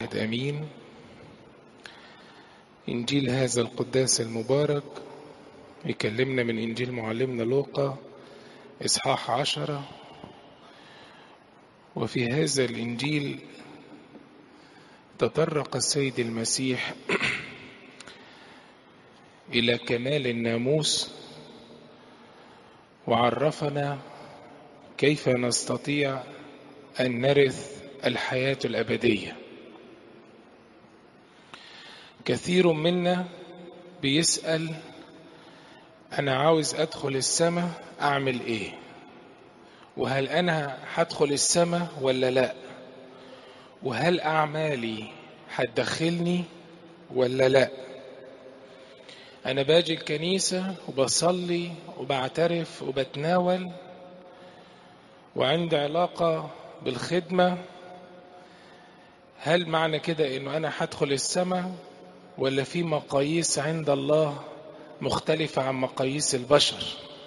واحد امين انجيل هذا القداس المبارك يكلمنا من انجيل معلمنا لوقا اصحاح عشرة وفي هذا الانجيل تطرق السيد المسيح الى كمال الناموس وعرفنا كيف نستطيع ان نرث الحياه الابديه كثير منا بيسال انا عاوز ادخل السماء اعمل ايه وهل انا هدخل السماء ولا لا وهل اعمالي هتدخلني ولا لا انا باجي الكنيسه وبصلي وبعترف وبتناول وعندي علاقه بالخدمه هل معنى كده انه انا هدخل السماء ولا في مقاييس عند الله مختلفه عن مقاييس البشر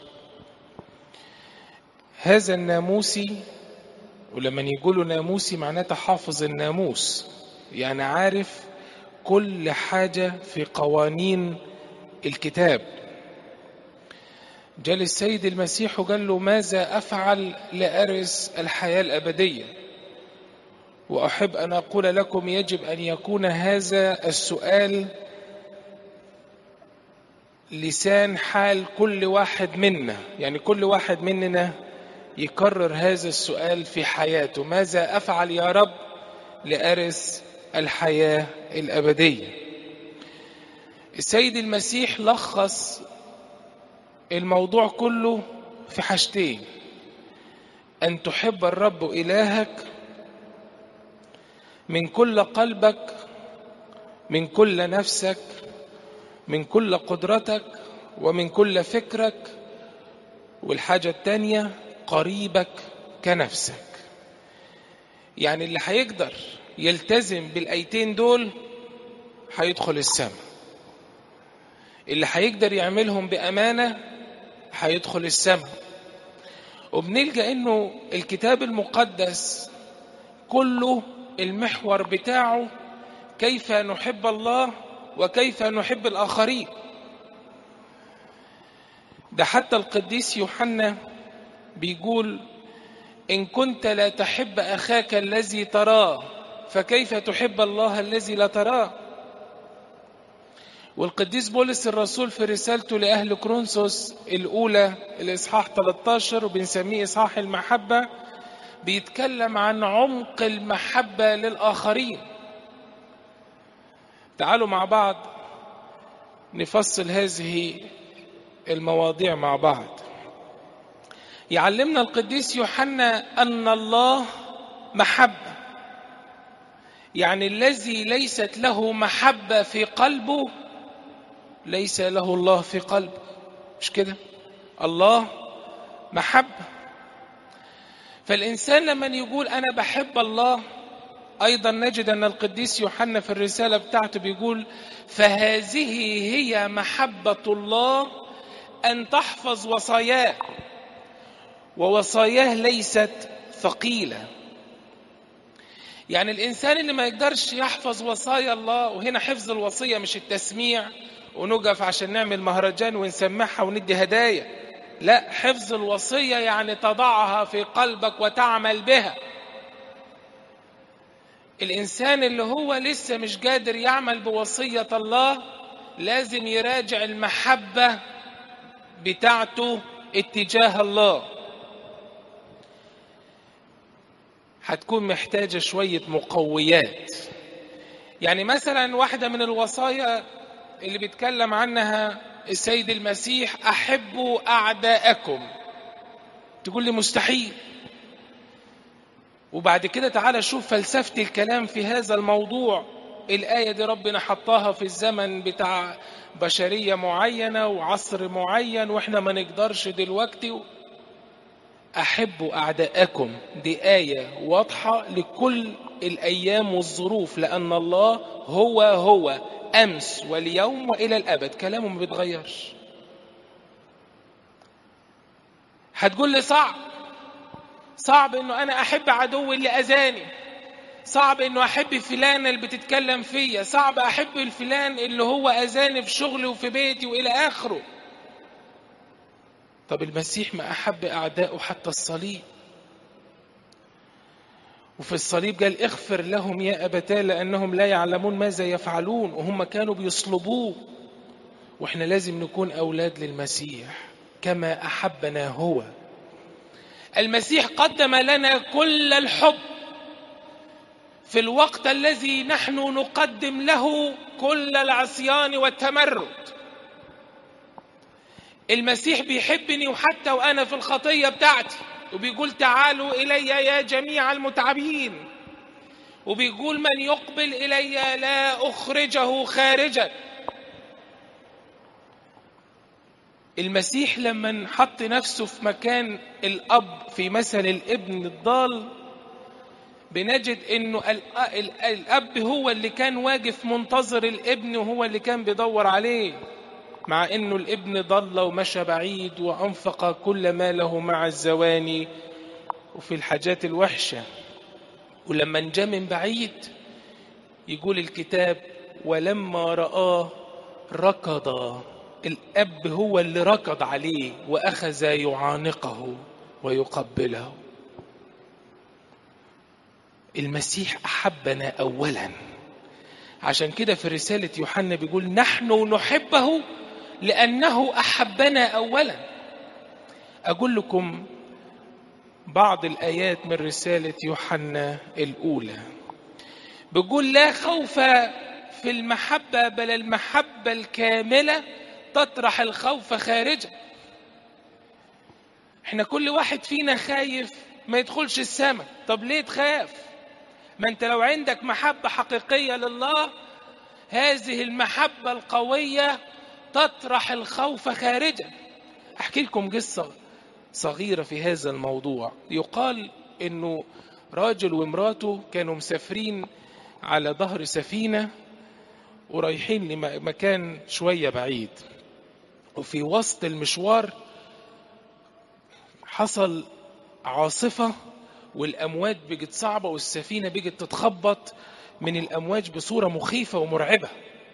هذا الناموسي ولما يقولوا ناموسي معناته حافظ الناموس يعني عارف كل حاجه في قوانين الكتاب جاء السيد المسيح وقال له ماذا افعل لارث الحياه الابديه واحب ان اقول لكم يجب ان يكون هذا السؤال لسان حال كل واحد منا يعني كل واحد مننا يكرر هذا السؤال في حياته ماذا افعل يا رب لارث الحياه الابديه السيد المسيح لخص الموضوع كله في حاجتين ان تحب الرب الهك من كل قلبك من كل نفسك من كل قدرتك ومن كل فكرك والحاجه الثانيه قريبك كنفسك يعني اللي هيقدر يلتزم بالايتين دول هيدخل السماء اللي هيقدر يعملهم بامانه هيدخل السماء وبنلقى انه الكتاب المقدس كله المحور بتاعه كيف نحب الله وكيف نحب الاخرين ده حتى القديس يوحنا بيقول ان كنت لا تحب اخاك الذي تراه فكيف تحب الله الذي لا تراه والقديس بولس الرسول في رسالته لأهل كرونسوس الأولى الإصحاح 13 وبنسميه إصحاح المحبة بيتكلم عن عمق المحبة للآخرين تعالوا مع بعض نفصل هذه المواضيع مع بعض يعلمنا القديس يوحنا أن الله محبة يعني الذي ليست له محبة في قلبه ليس له الله في قلبه مش كده الله محبة فالإنسان لما يقول أنا بحب الله أيضا نجد أن القديس يوحنا في الرسالة بتاعته بيقول فهذه هي محبة الله أن تحفظ وصاياه ووصاياه ليست ثقيلة يعني الإنسان اللي ما يقدرش يحفظ وصايا الله وهنا حفظ الوصية مش التسميع ونقف عشان نعمل مهرجان ونسمعها وندي هدايا لا حفظ الوصية يعني تضعها في قلبك وتعمل بها الإنسان اللي هو لسه مش قادر يعمل بوصية الله لازم يراجع المحبة بتاعته اتجاه الله هتكون محتاجة شوية مقويات يعني مثلا واحدة من الوصايا اللي بيتكلم عنها السيد المسيح أحبوا أعداءكم تقول لي مستحيل وبعد كده تعالى شوف فلسفة الكلام في هذا الموضوع الآية دي ربنا حطاها في الزمن بتاع بشرية معينة وعصر معين وإحنا ما نقدرش دلوقتي أحبوا أعداءكم دي آية واضحة لكل الأيام والظروف لأن الله هو هو أمس واليوم وإلى الأبد كلامه ما بيتغيرش هتقول لي صعب صعب انه انا احب عدوي اللي اذاني صعب انه احب فلان اللي بتتكلم فيا صعب احب الفلان اللي هو اذاني في شغلي وفي بيتي والى اخره طب المسيح ما احب اعدائه حتى الصليب وفي الصليب قال اغفر لهم يا ابتاه لانهم لا يعلمون ماذا يفعلون وهم كانوا بيصلبوه واحنا لازم نكون اولاد للمسيح كما احبنا هو المسيح قدم لنا كل الحب في الوقت الذي نحن نقدم له كل العصيان والتمرد المسيح بيحبني وحتى وانا في الخطيه بتاعتي وبيقول تعالوا الي يا جميع المتعبين وبيقول من يقبل الي لا اخرجه خارجا المسيح لما حط نفسه في مكان الاب في مثل الابن الضال بنجد انه الاب هو اللي كان واقف منتظر الابن وهو اللي كان بيدور عليه مع انه الابن ضل ومشى بعيد وانفق كل ماله مع الزواني وفي الحاجات الوحشه ولما جاء من بعيد يقول الكتاب ولما رآه ركض الاب هو اللي ركض عليه واخذ يعانقه ويقبله المسيح احبنا اولا عشان كده في رساله يوحنا بيقول نحن نحبه لأنه أحبنا أولا أقول لكم بعض الآيات من رسالة يوحنا الأولى بيقول لا خوف في المحبة بل المحبة الكاملة تطرح الخوف خارجا احنا كل واحد فينا خايف ما يدخلش السماء طب ليه تخاف ما انت لو عندك محبة حقيقية لله هذه المحبة القوية تطرح الخوف خارجا احكي لكم قصه صغيره في هذا الموضوع يقال انه راجل ومراته كانوا مسافرين على ظهر سفينه ورايحين لمكان شويه بعيد وفي وسط المشوار حصل عاصفه والامواج بقت صعبه والسفينه بقت تتخبط من الامواج بصوره مخيفه ومرعبه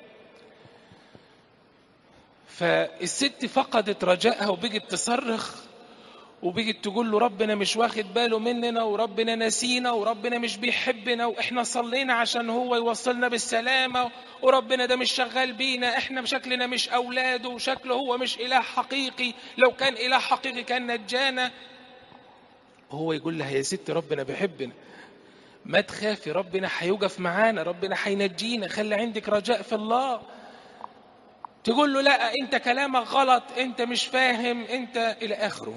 فالست فقدت رجائها وبقت تصرخ وبقت تقول له ربنا مش واخد باله مننا وربنا نسينا وربنا مش بيحبنا واحنا صلينا عشان هو يوصلنا بالسلامة وربنا ده مش شغال بينا احنا بشكلنا مش اولاده وشكله هو مش اله حقيقي لو كان اله حقيقي كان نجانا هو يقول لها يا ست ربنا بيحبنا ما تخافي ربنا هيوقف معانا ربنا هينجينا خلي عندك رجاء في الله تقول له لا انت كلامك غلط انت مش فاهم انت الى اخره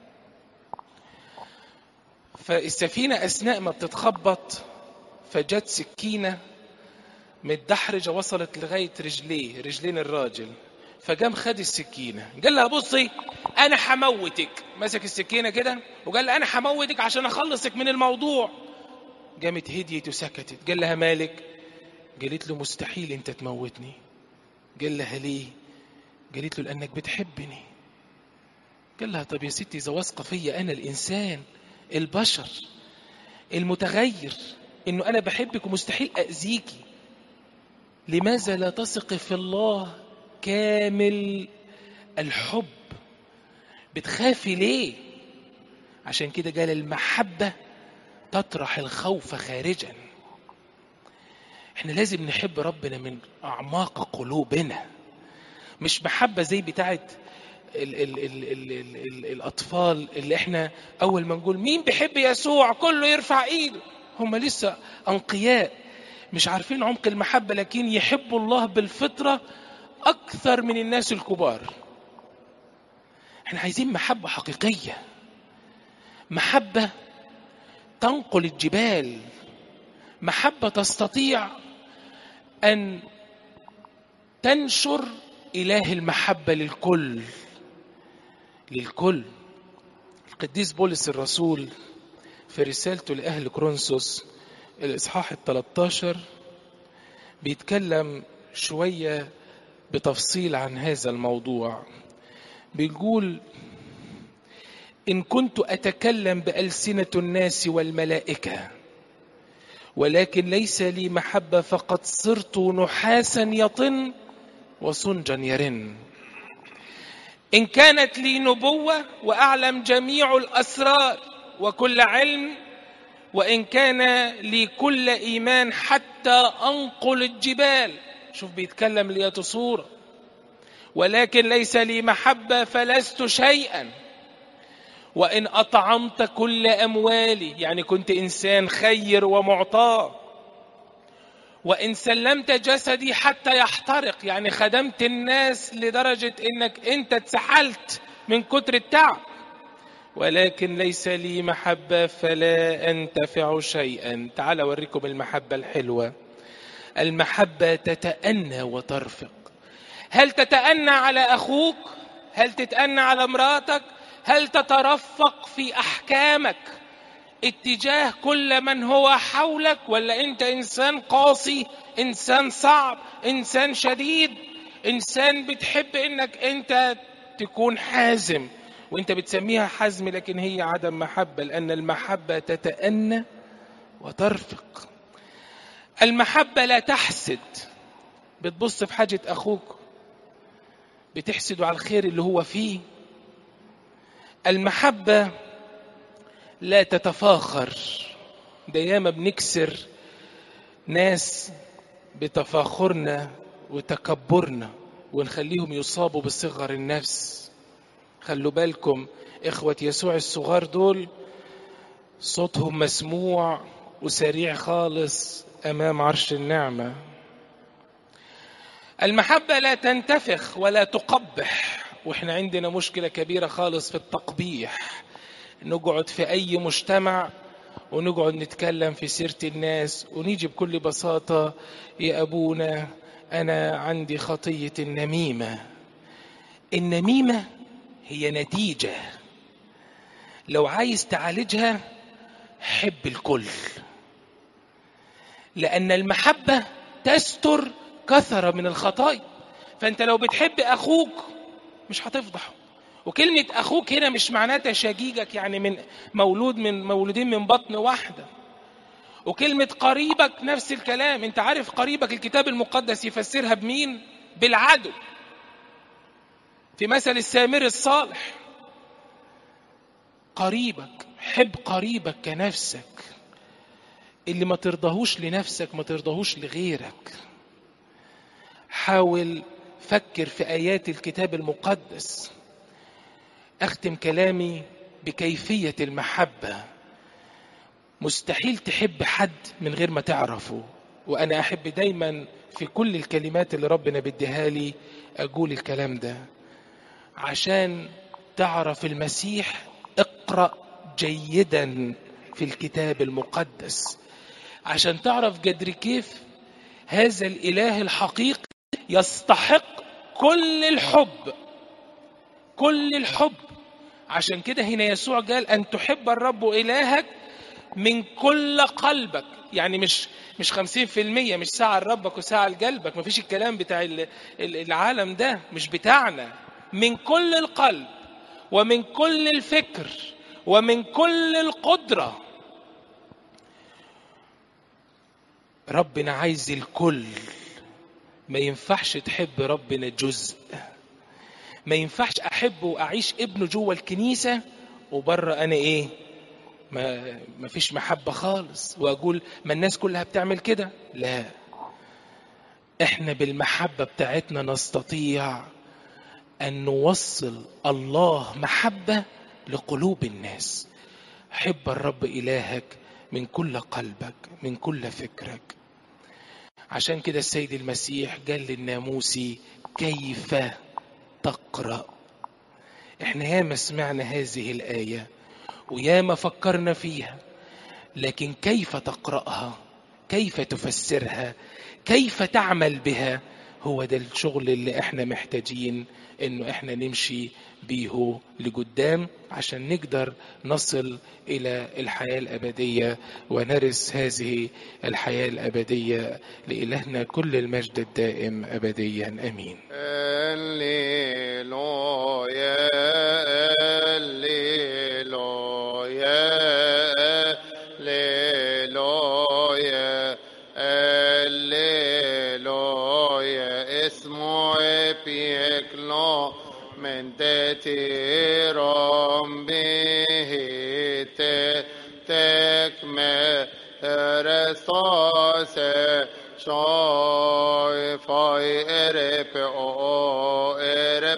فالسفينة اثناء ما بتتخبط فجت سكينة متدحرجة وصلت لغاية رجليه رجلين الراجل فقام خد السكينة قال لها بصي انا حموتك مسك السكينة كده وقال لها انا حموتك عشان اخلصك من الموضوع قامت هديت وسكتت قال لها مالك قالت له مستحيل انت تموتني قال لها ليه قالت له لأنك بتحبني قال لها طب يا ستي إذا واثقة فيا أنا الإنسان البشر المتغير إنه أنا بحبك ومستحيل أذيكي لماذا لا تثق في الله كامل الحب بتخافي ليه عشان كده قال المحبة تطرح الخوف خارجا احنا لازم نحب ربنا من اعماق قلوبنا مش محبه زي بتاعه ال ال ال ال ال ال الاطفال اللي احنا اول ما نقول مين بيحب يسوع كله يرفع ايده هم لسه انقياء مش عارفين عمق المحبه لكن يحبوا الله بالفطره اكثر من الناس الكبار احنا عايزين محبه حقيقيه محبه تنقل الجبال محبه تستطيع أن تنشر إله المحبة للكل للكل القديس بولس الرسول في رسالته لأهل كرونسوس الإصحاح الثلاثة بيتكلم شوية بتفصيل عن هذا الموضوع بيقول إن كنت أتكلم بألسنة الناس والملائكة ولكن ليس لي محبة فقد صرت نحاسا يطن وصنجا يرن إن كانت لي نبوة وأعلم جميع الأسرار وكل علم وإن كان لي كل إيمان حتى أنقل الجبال شوف بيتكلم ليات صورة ولكن ليس لي محبة فلست شيئا وإن أطعمت كل أموالي يعني كنت إنسان خير ومعطاء وإن سلمت جسدي حتى يحترق يعني خدمت الناس لدرجة إنك أنت اتسحلت من كتر التعب ولكن ليس لي محبة فلا أنتفع شيئا تعال أوريكم المحبة الحلوة المحبة تتأنى وترفق هل تتأنى على أخوك هل تتأنى على امرأتك هل تترفق في أحكامك اتجاه كل من هو حولك ولا أنت إنسان قاسي إنسان صعب إنسان شديد إنسان بتحب إنك أنت تكون حازم وانت بتسميها حزم لكن هي عدم محبة لأن المحبة تتأنى وترفق المحبة لا تحسد بتبص في حاجة أخوك بتحسده على الخير اللي هو فيه المحبة لا تتفاخر ده ياما بنكسر ناس بتفاخرنا وتكبرنا ونخليهم يصابوا بصغر النفس خلوا بالكم إخوة يسوع الصغار دول صوتهم مسموع وسريع خالص أمام عرش النعمة المحبة لا تنتفخ ولا تقبح واحنا عندنا مشكلة كبيرة خالص في التقبيح نقعد في أي مجتمع ونقعد نتكلم في سيرة الناس ونيجي بكل بساطة يا أبونا أنا عندي خطية النميمة النميمة هي نتيجة لو عايز تعالجها حب الكل لأن المحبة تستر كثرة من الخطايا فأنت لو بتحب أخوك مش هتفضحه وكلمة أخوك هنا مش معناتها شجيجك يعني من مولود من مولودين من بطن واحدة وكلمة قريبك نفس الكلام انت عارف قريبك الكتاب المقدس يفسرها بمين بالعدو في مثل السامر الصالح قريبك حب قريبك كنفسك اللي ما ترضاهوش لنفسك ما ترضاهوش لغيرك حاول فكر في آيات الكتاب المقدس أختم كلامي بكيفية المحبة مستحيل تحب حد من غير ما تعرفه وأنا أحب دايما في كل الكلمات اللي ربنا بديها لي أقول الكلام ده عشان تعرف المسيح اقرأ جيدا في الكتاب المقدس عشان تعرف قدر كيف هذا الإله الحقيقي يستحق كل الحب كل الحب عشان كده هنا يسوع قال أن تحب الرب إلهك من كل قلبك يعني مش مش خمسين في المية مش ساعة لربك وساعة لقلبك مفيش الكلام بتاع العالم ده مش بتاعنا من كل القلب ومن كل الفكر ومن كل القدرة ربنا عايز الكل ما ينفعش تحب ربنا جزء ما ينفعش احب واعيش ابنه جوه الكنيسه وبره انا ايه ما ما فيش محبه خالص واقول ما الناس كلها بتعمل كده لا احنا بالمحبه بتاعتنا نستطيع ان نوصل الله محبه لقلوب الناس حب الرب الهك من كل قلبك من كل فكرك عشان كده السيد المسيح قال للناموسي كيف تقرأ احنا ياما سمعنا هذه الآية وياما فكرنا فيها لكن كيف تقرأها كيف تفسرها كيف تعمل بها هو ده الشغل اللي احنا محتاجين انه احنا نمشي بيه لقدام عشان نقدر نصل الى الحياة الابدية ونرث هذه الحياة الابدية لالهنا كل المجد الدائم ابديا امين هللويا هللويا هللويا اسمو بيكلو من تتيرم بهت تكمل رساس شای فای ارپ او ارپ